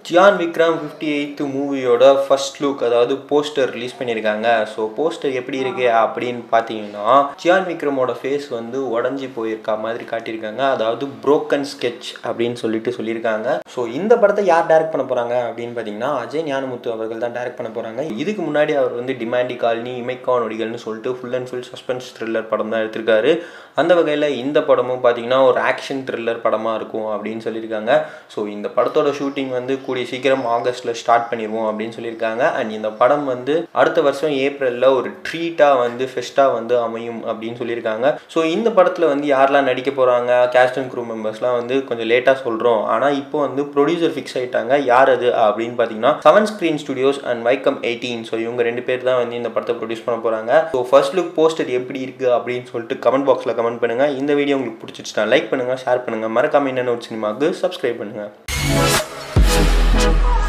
ஜியான் Vikram fifty eight மூவியோட first look அதாவது poster release பண்ணியிருக்காங்க ஸோ போஸ்டர் எப்படி இருக்கு அப்படின்னு பார்த்தீங்கன்னா ஜியான் விக்ரமோட ஃபேஸ் வந்து உடஞ்சி போயிருக்கா மாதிரி காட்டியிருக்காங்க அதாவது புரோக்கன் ஸ்கெட்ச் அப்படின்னு சொல்லிட்டு சொல்லியிருக்காங்க ஸோ இந்த படத்தை யார் டைரக்ட் பண்ண போகிறாங்க அப்படின்னு பார்த்தீங்கன்னா அஜய் ஞானமுத்து அவர்கள் தான் டைரக்ட் பண்ண போகிறாங்க இதுக்கு முன்னாடி அவர் வந்து டிமாண்டி காலனி இமைக்கா நொடிகள்னு சொல்லிட்டு full and full suspense thriller படம் தான் எடுத்திருக்காரு அந்த வகையில் இந்த படமும் பார்த்தீங்கன்னா ஒரு ஆக்ஷன் த்ரில்லர் படமாக இருக்கும் அப்படின்னு சொல்லியிருக்காங்க ஸோ இந்த படத்தோட ஷூட்டிங் வந்து கூடிய சீக்கிரம் ஆகஸ்ட்டில் ஸ்டார்ட் பண்ணிடுவோம் அப்படின்னு சொல்லியிருக்காங்க அண்ட் இந்த படம் வந்து அடுத்த வருஷம் ஏப்ரலில் ஒரு ட்ரீட்டாக வந்து ஃபெஸ்ட்டாக வந்து அமையும் அப்படின்னு சொல்லியிருக்காங்க ஸோ இந்த படத்தில் வந்து யாரெல்லாம் நடிக்க போகிறாங்க கேஸ்ட் அண்ட் க்ரூ மெம்பர்ஸ்லாம் வந்து கொஞ்சம் லேட்டாக சொல்கிறோம் ஆனால் இப்போ வந்து ப்ரொடியூசர் ஃபிக்ஸ் ஆகிட்டாங்க யார் அது அப்படின்னு பார்த்தீங்கன்னா seven screen studios and Viacom eighteen so இவங்க ரெண்டு பேர் தான் வந்து இந்த படத்தை ப்ரொடியூஸ் பண்ண போகிறாங்க ஸோ ஃபர்ஸ்ட் லுக் போஸ்டர் எப்படி இருக்குது அப்படின்னு சொல்லிட்டு கமெண்ட் பாக்ஸில் கமெண்ட் பண்ணுங்கள் இந்த வீடியோ உங்களுக்கு பிடிச்சிச்சுன்னா லைக் பண்ணுங்கள் ஷேர் பண்ணுங்கள் மறக்காம என்னென்ன ஒரு சினிமாவுக்கு சப்ஸ்கிரைப் பண்ணுங்கள்